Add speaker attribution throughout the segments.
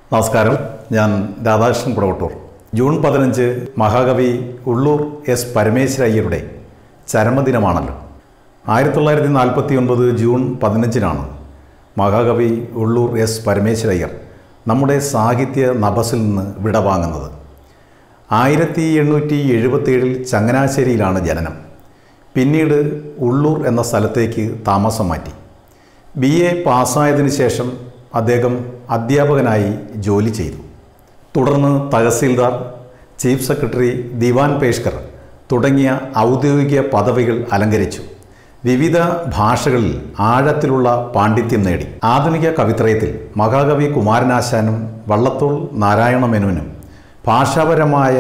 Speaker 1: നമസ്കാരം ഞാൻ രാധാകൃഷ്ണൻ കുടവട്ടൂർ ജൂൺ പതിനഞ്ച് മഹാകവി ഉള്ളൂർ എസ് പരമേശ്വര അയ്യരുടെ ചരമദിനമാണല്ലോ ആയിരത്തി തൊള്ളായിരത്തി നാൽപ്പത്തി ഒൻപത് ജൂൺ പതിനഞ്ചിനാണ് മഹാകവി ഉള്ളൂർ എസ് പരമേശ്വര അയ്യർ നമ്മുടെ സാഹിത്യ നഭസിൽ നിന്ന് വിടവാങ്ങുന്നത് ആയിരത്തി എണ്ണൂറ്റി എഴുപത്തിയേഴിൽ ചങ്ങനാശ്ശേരിയിലാണ് ജനനം പിന്നീട് ഉള്ളൂർ എന്ന സ്ഥലത്തേക്ക് താമസം മാറ്റി ബി എ പാസ്സായതിനു ശേഷം അദ്ദേഹം അധ്യാപകനായി ജോലി ചെയ്തു തുടർന്ന് തഹസീൽദാർ ചീഫ് സെക്രട്ടറി ദിവാൻ പേഷ്കർ തുടങ്ങിയ ഔദ്യോഗിക പദവികൾ അലങ്കരിച്ചു വിവിധ ഭാഷകളിൽ ആഴത്തിലുള്ള പാണ്ഡിത്യം നേടി ആധുനിക കവിത്രയത്തിൽ മഹാകവി കുമാരനാശാനും വള്ളത്തോൾ നാരായണ മേനോനും ഭാഷാപരമായ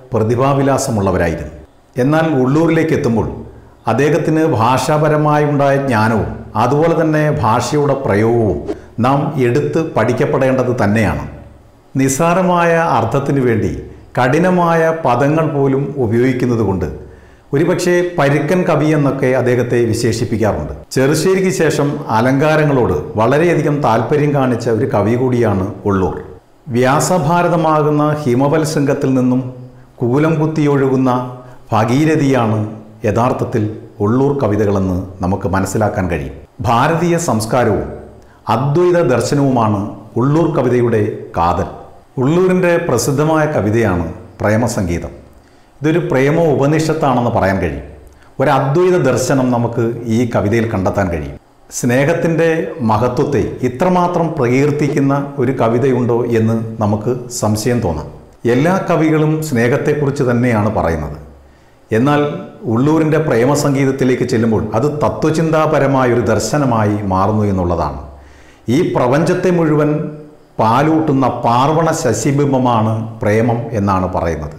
Speaker 1: പ്രതിഭാവിലാസമുള്ളവരായിരുന്നു എന്നാൽ ഉള്ളൂരിലേക്ക് എത്തുമ്പോൾ അദ്ദേഹത്തിന് ഭാഷാപരമായുണ്ടായ ജ്ഞാനവും അതുപോലെ തന്നെ ഭാഷയുടെ പ്രയോഗവും നാം എടുത്ത് പഠിക്കപ്പെടേണ്ടത് തന്നെയാണ് നിസ്സാരമായ അർത്ഥത്തിനു വേണ്ടി കഠിനമായ പദങ്ങൾ പോലും ഉപയോഗിക്കുന്നത് കൊണ്ട് ഒരുപക്ഷെ പരുക്കൻ കവി എന്നൊക്കെ അദ്ദേഹത്തെ വിശേഷിപ്പിക്കാറുണ്ട് ചെറുശ്ശേരിക്ക് ശേഷം അലങ്കാരങ്ങളോട് വളരെയധികം താല്പര്യം കാണിച്ച ഒരു കവി കൂടിയാണ് ഉള്ളൂർ വ്യാസഭാരതമാകുന്ന ഹിമവൽ ശൃംഗത്തിൽ നിന്നും കൂലം കുത്തിയൊഴുകുന്ന ഭഗീരഥിയാണ് യഥാർത്ഥത്തിൽ ഉള്ളൂർ കവിതകളെന്ന് നമുക്ക് മനസ്സിലാക്കാൻ കഴിയും ഭാരതീയ സംസ്കാരവും അദ്വൈത ദർശനവുമാണ് ഉള്ളൂർ കവിതയുടെ കാതൽ ഉള്ളൂരിൻ്റെ പ്രസിദ്ധമായ കവിതയാണ് പ്രേമസംഗീതം ഇതൊരു പ്രേമ ഉപനിഷത്താണെന്ന് പറയാൻ കഴിയും ഒരു അദ്വൈത ദർശനം നമുക്ക് ഈ കവിതയിൽ കണ്ടെത്താൻ കഴിയും സ്നേഹത്തിൻ്റെ മഹത്വത്തെ ഇത്രമാത്രം പ്രകീർത്തിക്കുന്ന ഒരു കവിതയുണ്ടോ എന്ന് നമുക്ക് സംശയം തോന്നാം എല്ലാ കവികളും സ്നേഹത്തെക്കുറിച്ച് തന്നെയാണ് പറയുന്നത് എന്നാൽ ഉള്ളൂരിൻ്റെ പ്രേമസംഗീതത്തിലേക്ക് ചെല്ലുമ്പോൾ അത് തത്വചിന്താപരമായ ഒരു ദർശനമായി മാറുന്നു എന്നുള്ളതാണ് ഈ പ്രപഞ്ചത്തെ മുഴുവൻ പാലൂട്ടുന്ന പാർവണ ശശിബിംബമാണ് പ്രേമം എന്നാണ് പറയുന്നത്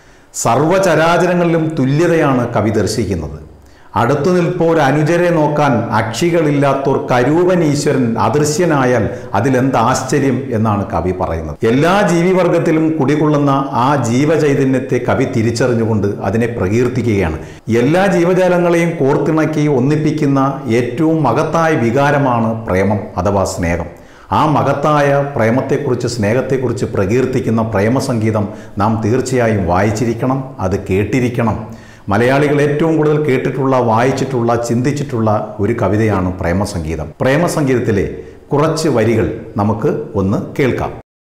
Speaker 1: സർവചരാചരങ്ങളിലും തുല്യതയാണ് കവി ദർശിക്കുന്നത് അടുത്തു നിൽപ്പോർ അനുചരെ നോക്കാൻ അക്ഷികളില്ലാത്തോർ കരൂപൻ ഈശ്വരൻ അദൃശ്യനായാൽ അതിലെന്ത് ആശ്ചര്യം എന്നാണ് കവി പറയുന്നത് എല്ലാ ജീവിവർഗത്തിലും കുടികൊള്ളുന്ന ആ ജീവചൈതന്യത്തെ കവി തിരിച്ചറിഞ്ഞുകൊണ്ട് അതിനെ പ്രകീർത്തിക്കുകയാണ് എല്ലാ ജീവജാലങ്ങളെയും കോർത്തിണക്കി ഒന്നിപ്പിക്കുന്ന ഏറ്റവും മഹത്തായ വികാരമാണ് പ്രേമം അഥവാ സ്നേഹം ആ മഹത്തായ പ്രേമത്തെക്കുറിച്ച് സ്നേഹത്തെക്കുറിച്ച് പ്രകീർത്തിക്കുന്ന പ്രേമസംഗീതം നാം തീർച്ചയായും വായിച്ചിരിക്കണം അത് കേട്ടിരിക്കണം മലയാളികൾ ഏറ്റവും കൂടുതൽ കേട്ടിട്ടുള്ള വായിച്ചിട്ടുള്ള ചിന്തിച്ചിട്ടുള്ള ഒരു കവിതയാണ് പ്രേമസംഗീതം പ്രേമസംഗീതത്തിലെ കുറച്ച് വരികൾ നമുക്ക് ഒന്ന് കേൾക്കാം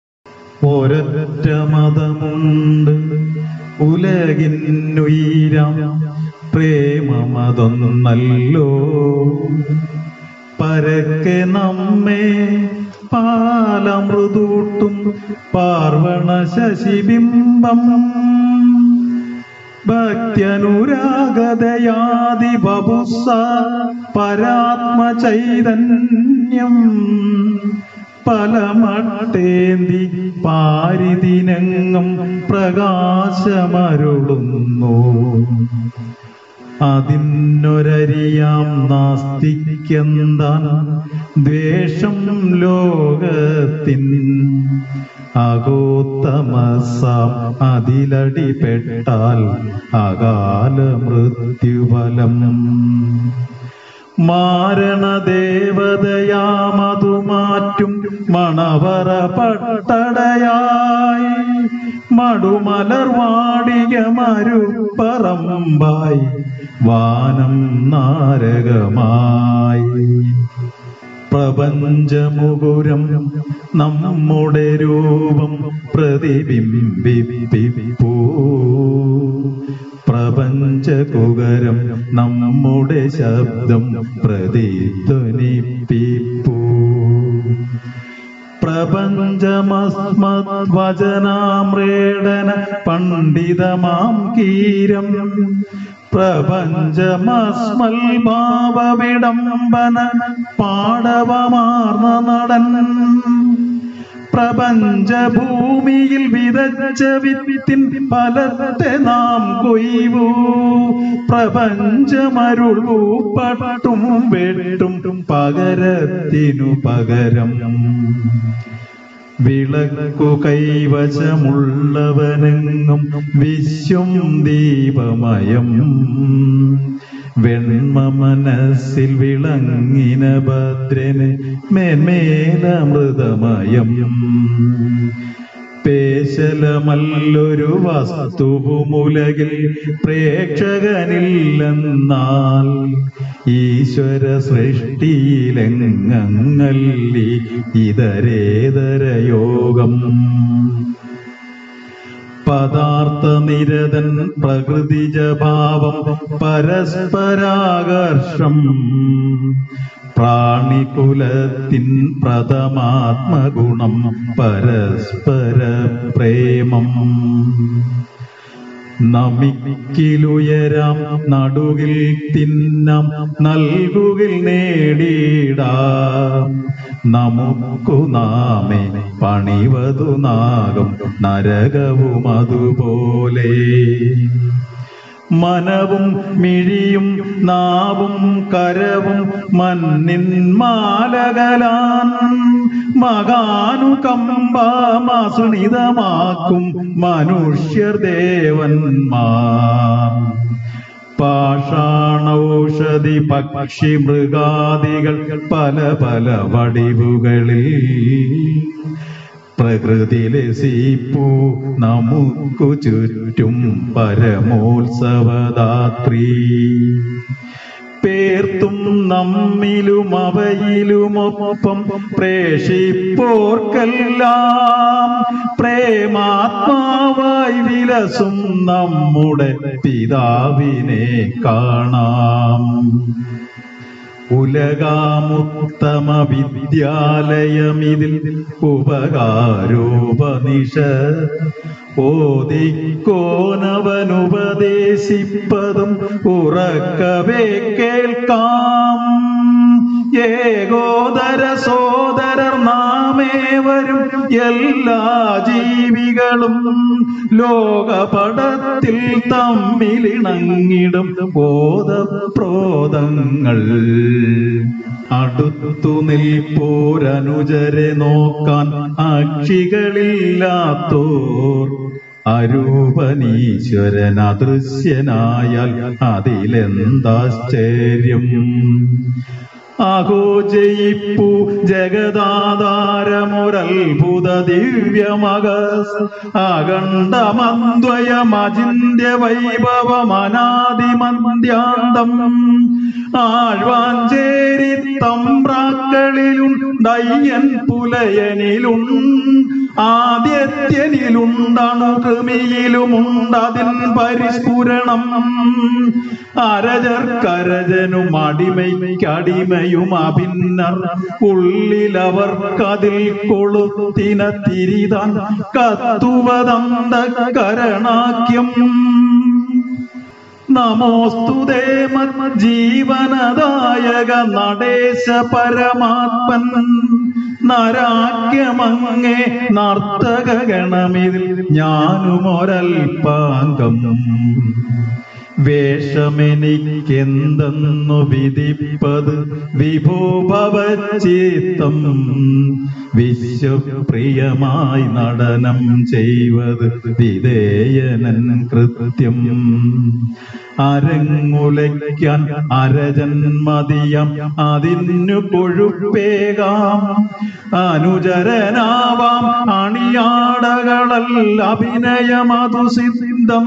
Speaker 2: ഒരൊറ്റ മതമുണ്ട് ഉലകിന്നുയരാം പ്രേമമതൊന്നല്ലോ പരക്കെ നമ്മെ പാലമൃതൂട്ടും പാർവണ ശശിബിംബം ഭക്ത്യനുരാഗതയാതി ബബുസ പരാത്മചൈതന്യം പലമട്ടേന്തി പാരിതിനെങ്ങും പ്രകാശമരുളുന്നു അതിനൊരരിയാം നാസ്തിക്കെന്താൻ ദ്വേഷം ലോകത്തിൻ അഗോത്തമസാം അതിലടിപ്പെട്ടാൽ അകാല മൃത്യുഫലം മാരണദേവതയാമതു മാറ്റും മണവറ പട്ടടയായി മടുമലർവാടിക മരുപ്പറമ്പായി വാനം നാരകമായി പ്രപഞ്ചമുകുരം നമ്മുടെ രൂപം പ്രതിബിംബിപ്പിപ്പൂ പ്രപഞ്ചകുകരം നമ്മുടെ ശബ്ദം പ്രതിധ്വനിപ്പിപ്പൂ പ്രപഞ്ചമസ്മദ്വചനാമ്രേടന പണ്ഡിതമാം കീരം പ്രപഞ്ചമസ്മൽ ഭാവവിടംബന പാടവമാർന്ന നടൻ പ്രപഞ്ചഭൂമിയിൽ വിതച്ച വിത്തിൻ ഫലത്തെ നാം കൊയ്വൂ പ്രപഞ്ചമരുളൂ പട്ടും വെട്ടും പകരത്തിനു പകരം വിളക്കു കൈവശമുള്ളവനെങ്ങും വിശ്വം ദീപമയം വെണ്മ മനസ്സിൽ വിളങ്ങിന ഭദ്രന് മേന്മേലമൃതമയം പേശലമല്ലൊരു വസ്തുവുമുലകിൽ പ്രേക്ഷകനില്ലെന്നാൽ ഈശ്വര സൃഷ്ടിയിലെങ്ങല്ലി ഇതരേതര യോഗം പദാർത്ഥനിരതൻ പ്രകൃതിജഭാവം പരസ്പരാകർഷം പ്രാണികുലത്തിൻ പ്രഥമാത്മഗുണം പരസ്പര പ്രേമം നമിക്കിലുയരാം നടുകിൽ തിന്നാം നൽകുകിൽ നേടിയിടാം നമുക്കു നാമേ പണിവതു നാഗം നരകവും അതുപോലെ മനവും മിഴിയും നാവും കരവും മണ്ണിൻ മാലകലാൻ മകാനുകമ്പാമസുണിതമാക്കും മനുഷ്യർ ദേവന്മാർ പാഷാണൌഷധി പക്ഷി മൃഗാദികൾ പല പല വടിവുകളിൽ പ്രകൃതി ലസിപ്പൂ നമുക്കു ചുറ്റും പരമോത്സവദാത്രീ പേർത്തും നമ്മിലും അവയിലുമൊപ്പം പ്രേഷിപ്പോർക്കെല്ലാം പ്രേമാത്മാവായി വിലസും നമ്മുടെ പിതാവിനെ കാണാം ഉലകാമുത്തമ വിദ്യാലയമിതിൽ ഉപകാരോപനിഷ ഓദിക്കോനവനുപദേശിപ്പതും ഉറക്കവേ കേൾക്കാം ഏകോദര സോദരർ നാമേവരും എല്ലാ ജീവികളും ലോകപടത്തിൽ തമ്മിലിണങ്ങിടും ബോധപ്രോതങ്ങൾ അടുത്തു നിൽപ്പോരനുജരെ നോക്കാൻ അക്ഷികളില്ലാത്തോർ അരൂപനീശ്വരൻ അദൃശ്യനായാൽ അതിലെന്താശ്ചര്യം ആഹോ ജയിപ്പു ജഗദാധാരമൊരത്ഭുത ദിവ്യമകസ് അഖണ്ഡമദ്വയമജിന്യ വൈഭവമനാദിമന്ത്യാന്തം ആഴ്വാഞ്ചേരി തമ്പ്രാക്കളിലുണ്ടയ്യൻ പുലയനിലും ആദ്യത്യനിലുണ്ടണുകൃമിയിലുമുണ്ടതിൻ പരിസ്ഫുരണം അരജർക്കരജനും അടിമയ്ക്കടിമയും അഭിന്നർ ഉള്ളിലവർക്കതിൽ കൊളുത്തിന തിരിതാൻ കത്തുവതന്ത കരണാക്യം നമോസ്തുതേ ജീവനദായക നടേശ പരമാത്മൻ നരാക്യമങ്ങേ നർത്തക ഗണമിതിൽ ഞാനുമൊരൽപാങ്കം വേഷമെനിക്കെന്തെന്നു വിധിപ്പത് വിഭോഭവചിത്തം വിശ്വപ്രിയമായി നടനം ചെയ്വത് വിധേയനൻ കൃത്യം അരങ്ങുലയ്ക്കാൻ അരജന്മതിയം അതിനു കൊഴുപ്പേകാം അനുചരനാവാം അണിയാടകളല്ല അഭിനയമതു സിദ്ധം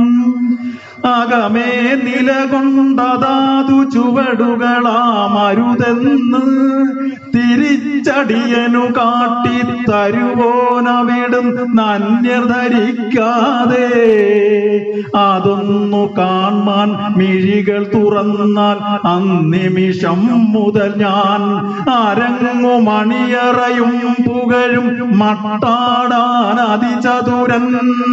Speaker 2: അകമേ നിലകൊണ്ടതാതു ചുവടുകളാമരുതെന്ന് തിരിച്ചടിയനു കാട്ടി തരുവോനവിടും നന്യർ ധരിക്കാതെ അതൊന്നു കാണാൻ മിഴികൾ തുറന്നാൽ അന്നിമിഷം മുതൽ ഞാൻ അരങ്ങു മണിയറയും പുകഴും മട്ടാടാൻ അതിചതുരൻ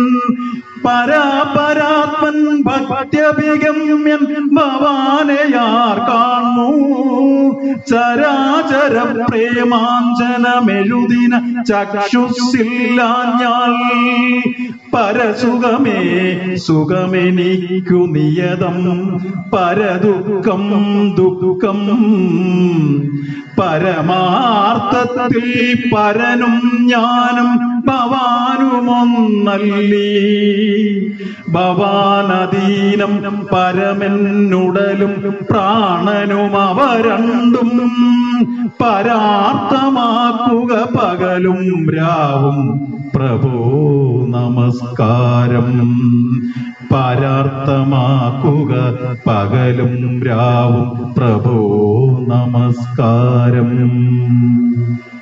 Speaker 2: പരാപരാത്മൻ ഭക്ത്യഭിഗമ്യൻ ഭവാനയാർ കാണൂ ചരാചര പ്രേമാഞ്ജനമെഴുതിന ചക്ഷുസില്ലാഞ്ഞാൽ പരസുഖമേ സുഖമെനിക്കു നിയതം പരദുഃഖം ദുഃഖം പരമാർത്ഥത്തിൽ പരനും ഞാനും ഭവാനുമൊന്നല്ലീ ഭവാനധീനം പരമെന്നുടലും പ്രാണനും അവ രണ്ടും പരാർത്ഥമാക്കുക പകലും രാവും പ്രഭോ നമസ്കാരം പരാർത്ഥമാക്കുക പകലും രാവും പ്രഭോ നമസ്കാരം